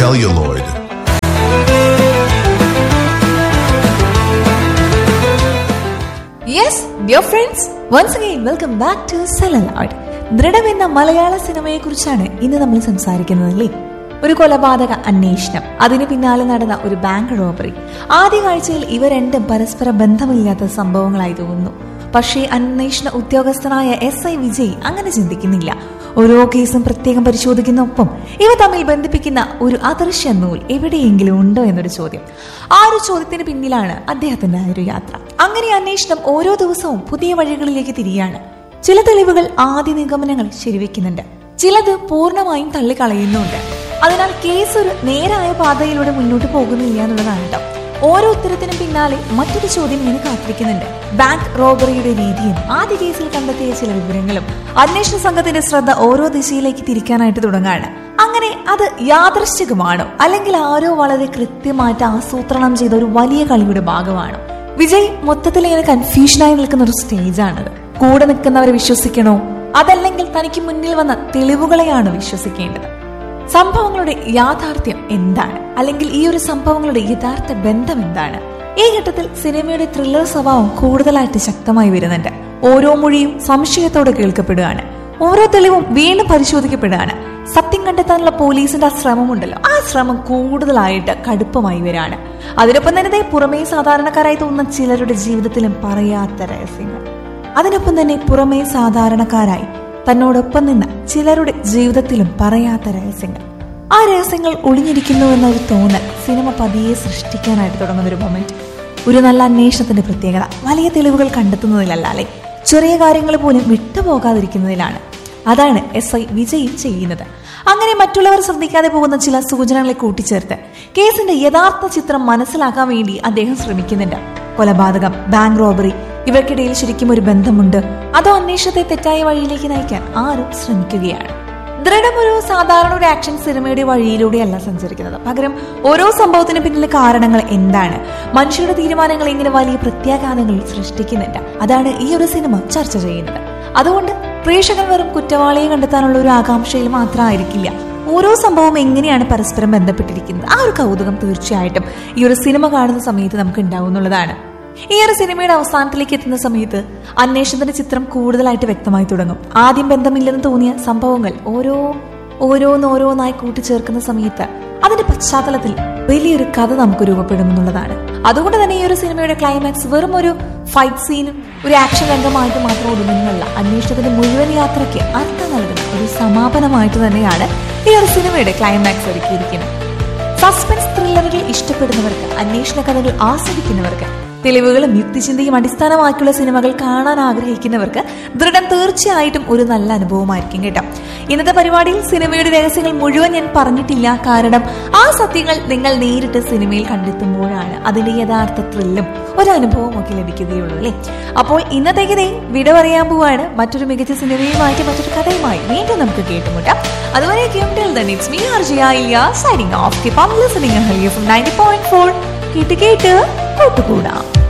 celluloid. Yes dear friends once again welcome back to celluloid Dhridham എന്ന മലയാള സിനിമയെ കുറിച്ചാണ് ഇന്ന് നമ്മൾ സംസാരിക്കുന്നത് അല്ലേ ഒരു കൊലപാതക അന്വേഷണം അതിന് പിന്നാലെ നടന്ന ഒരു ബാങ്ക് റോബറി ആദ്യ കാഴ്ചയിൽ ഇവ രണ്ടും പരസ്പര ബന്ധമില്ലാത്ത സംഭവങ്ങളായി തോന്നുന്നു പക്ഷേ അന്വേഷണ ഉദ്യോഗസ്ഥനായ എസ് ഐ വിജയ് അങ്ങനെ ചിന്തിക്കുന്നില്ല ഓരോ കേസും പ്രത്യേകം പരിശോധിക്കുന്ന ഒപ്പം ഇവ തമ്മിൽ ബന്ധിപ്പിക്കുന്ന ഒരു അദൃശ്യ നൂൽ എവിടെയെങ്കിലും ഉണ്ടോ എന്നൊരു ചോദ്യം ആ ഒരു ചോദ്യത്തിന് പിന്നിലാണ് അദ്ദേഹത്തിന്റെ ആ ഒരു യാത്ര അങ്ങനെ അന്വേഷണം ഓരോ ദിവസവും പുതിയ വഴികളിലേക്ക് തിരിയാണ് ചില തെളിവുകൾ ആദ്യ നിഗമനങ്ങൾ ശരിവെക്കുന്നുണ്ട് ചിലത് പൂർണ്ണമായും തള്ളിക്കളയുന്നുണ്ട് അതിനാൽ കേസ് ഒരു നേരായ പാതയിലൂടെ മുന്നോട്ട് പോകുന്നില്ല എന്നുള്ളതാണ് കേട്ടോ ഓരോ ഉത്തരത്തിനും പിന്നാലെ മറ്റൊരു ചോദ്യം ഇങ്ങനെ കാത്തിരിക്കുന്നുണ്ട് ബാങ്ക് റോബറിയുടെ രീതിയും ആദ്യ കേസിൽ കണ്ടെത്തിയ ചില വിവരങ്ങളും അന്വേഷണ സംഘത്തിന്റെ ശ്രദ്ധ ഓരോ ദിശയിലേക്ക് തിരിക്കാനായിട്ട് തുടങ്ങാണ് അങ്ങനെ അത് യാദൃശ്ചികമാണോ അല്ലെങ്കിൽ ആരോ വളരെ കൃത്യമായിട്ട് ആസൂത്രണം ചെയ്ത ഒരു വലിയ കളിയുടെ ഭാഗമാണോ വിജയ് മൊത്തത്തിൽ ഇങ്ങനെ കൺഫ്യൂഷനായി നിൽക്കുന്ന ഒരു സ്റ്റേജാണിത് കൂടെ നിൽക്കുന്നവരെ വിശ്വസിക്കണോ അതല്ലെങ്കിൽ തനിക്ക് മുന്നിൽ വന്ന തെളിവുകളെയാണ് വിശ്വസിക്കേണ്ടത് സംഭവങ്ങളുടെ യാഥാർത്ഥ്യം എന്താണ് അല്ലെങ്കിൽ ഈ ഒരു സംഭവങ്ങളുടെ യഥാർത്ഥ ബന്ധം എന്താണ് ഈ ഘട്ടത്തിൽ സിനിമയുടെ ത്രില്ലർ സ്വഭാവം കൂടുതലായിട്ട് ശക്തമായി വരുന്നുണ്ട് ഓരോ മൊഴിയും സംശയത്തോടെ കേൾക്കപ്പെടുകയാണ് ഓരോ തെളിവും വീണ്ടും പരിശോധിക്കപ്പെടുകയാണ് സത്യം കണ്ടെത്താനുള്ള പോലീസിന്റെ ആ ശ്രമമുണ്ടല്ലോ ആ ശ്രമം കൂടുതലായിട്ട് കടുപ്പമായി വരാണ് അതിനൊപ്പം തന്നെ ദേ പുറമേ സാധാരണക്കാരായി തോന്നുന്ന ചിലരുടെ ജീവിതത്തിലും പറയാത്ത രഹസ്യങ്ങൾ അതിനൊപ്പം തന്നെ പുറമേ സാധാരണക്കാരായി തന്നോടൊപ്പം നിന്ന ചിലരുടെ ജീവിതത്തിലും പറയാത്ത രഹസ്യങ്ങൾ ആ രഹസ്യങ്ങൾ ഒളിഞ്ഞിരിക്കുന്നു എന്നൊരു തോന്നൽ സിനിമ പതിയെ സൃഷ്ടിക്കാനായിട്ട് തുടങ്ങുന്ന ഒരു മൊമെന്റ് ഒരു നല്ല അന്വേഷണത്തിന്റെ പ്രത്യേകത വലിയ തെളിവുകൾ കണ്ടെത്തുന്നതിലല്ല അല്ലെ ചെറിയ കാര്യങ്ങൾ പോലും വിട്ടുപോകാതിരിക്കുന്നതിലാണ് അതാണ് എസ് ഐ വിജയും ചെയ്യുന്നത് അങ്ങനെ മറ്റുള്ളവർ ശ്രദ്ധിക്കാതെ പോകുന്ന ചില സൂചനകളെ കൂട്ടിച്ചേർത്ത് കേസിന്റെ യഥാർത്ഥ ചിത്രം മനസ്സിലാക്കാൻ വേണ്ടി അദ്ദേഹം ശ്രമിക്കുന്നുണ്ട് കൊലപാതകം ബാങ്ക് റോബറി ഇവർക്കിടയിൽ ശരിക്കും ഒരു ബന്ധമുണ്ട് അതോ അന്വേഷണത്തെ തെറ്റായ വഴിയിലേക്ക് നയിക്കാൻ ആരും ശ്രമിക്കുകയാണ് ദൃഢം ഒരു സാധാരണ ഒരു ആക്ഷൻ സിനിമയുടെ വഴിയിലൂടെയല്ല സഞ്ചരിക്കുന്നത് പകരം ഓരോ സംഭവത്തിന് പിന്നിലെ കാരണങ്ങൾ എന്താണ് മനുഷ്യരുടെ തീരുമാനങ്ങൾ ഇങ്ങനെ വലിയ പ്രത്യാഘാതങ്ങൾ സൃഷ്ടിക്കുന്നുണ്ട് അതാണ് ഈ ഒരു സിനിമ ചർച്ച ചെയ്യുന്നത് അതുകൊണ്ട് പ്രേക്ഷകൻ വെറും കുറ്റവാളിയെ കണ്ടെത്താനുള്ള ഒരു ആകാംക്ഷയിൽ മാത്രമായിരിക്കില്ല ഓരോ സംഭവം എങ്ങനെയാണ് പരസ്പരം ബന്ധപ്പെട്ടിരിക്കുന്നത് ആ ഒരു കൗതുകം തീർച്ചയായിട്ടും ഈ ഒരു സിനിമ കാണുന്ന സമയത്ത് നമുക്ക് ഉണ്ടാവുന്നുള്ളതാണ് ഈ ഒരു സിനിമയുടെ അവസാനത്തിലേക്ക് എത്തുന്ന സമയത്ത് അന്വേഷണത്തിന്റെ ചിത്രം കൂടുതലായിട്ട് വ്യക്തമായി തുടങ്ങും ആദ്യം ബന്ധമില്ലെന്ന് തോന്നിയ സംഭവങ്ങൾ ഓരോ ഓരോന്നോരോന്നായി കൂട്ടിച്ചേർക്കുന്ന സമയത്ത് അതിന്റെ പശ്ചാത്തലത്തിൽ വലിയൊരു കഥ നമുക്ക് രൂപപ്പെടുമെന്നുള്ളതാണ് അതുകൊണ്ട് തന്നെ ഈ ഒരു സിനിമയുടെ ക്ലൈമാക്സ് വെറും ഒരു ഫൈറ്റ് സീനും ഒരു ആക്ഷൻ രംഗമായിട്ട് മാത്രം ഒതുങ്ങുന്നതല്ല അന്വേഷണത്തിന്റെ മുഴുവൻ യാത്രയ്ക്ക് അർത്ഥം നൽകുന്ന ഒരു സമാപനമായിട്ട് തന്നെയാണ് ഈ ഒരു സിനിമയുടെ ക്ലൈമാക്സ് ഒരുക്കിയിരിക്കുന്നത് സസ്പെൻസ് ത്രില്ലറുകൾ ഇഷ്ടപ്പെടുന്നവർക്ക് അന്വേഷണ കഥകൾ ആസ്വദിക്കുന്നവർക്ക് തെളിവുകളും യുക്തിചിന്തയും അടിസ്ഥാനമാക്കിയുള്ള സിനിമകൾ കാണാൻ ആഗ്രഹിക്കുന്നവർക്ക് ദൃഢം തീർച്ചയായിട്ടും ഒരു നല്ല അനുഭവമായിരിക്കും കേട്ടോ ഇന്നത്തെ പരിപാടിയിൽ സിനിമയുടെ രഹസ്യങ്ങൾ മുഴുവൻ ഞാൻ പറഞ്ഞിട്ടില്ല കാരണം ആ സത്യങ്ങൾ നിങ്ങൾ നേരിട്ട് സിനിമയിൽ കണ്ടെത്തുമ്പോഴാണ് അതിന്റെ യഥാർത്ഥ ത്രില്ലും ഒരു അനുഭവവും ഒക്കെ ലഭിക്കുകയുള്ളൂ അല്ലേ അപ്പോൾ ഇന്നത്തേക്ക് ദേ വിട പറയാൻ പോവാണ് മറ്റൊരു മികച്ച സിനിമയുമായിട്ട് മറ്റൊരു കഥയുമായി വീണ്ടും നമുക്ക് കേട്ടുമുട്ടാം അതുവരേക്കും till then it's me R Jiya ഇല്ല signing off keep on listening ഹെലിയ ഫ്രം 90.4 കേട്ട് കേട്ട് കൂട്ടുകൂടാം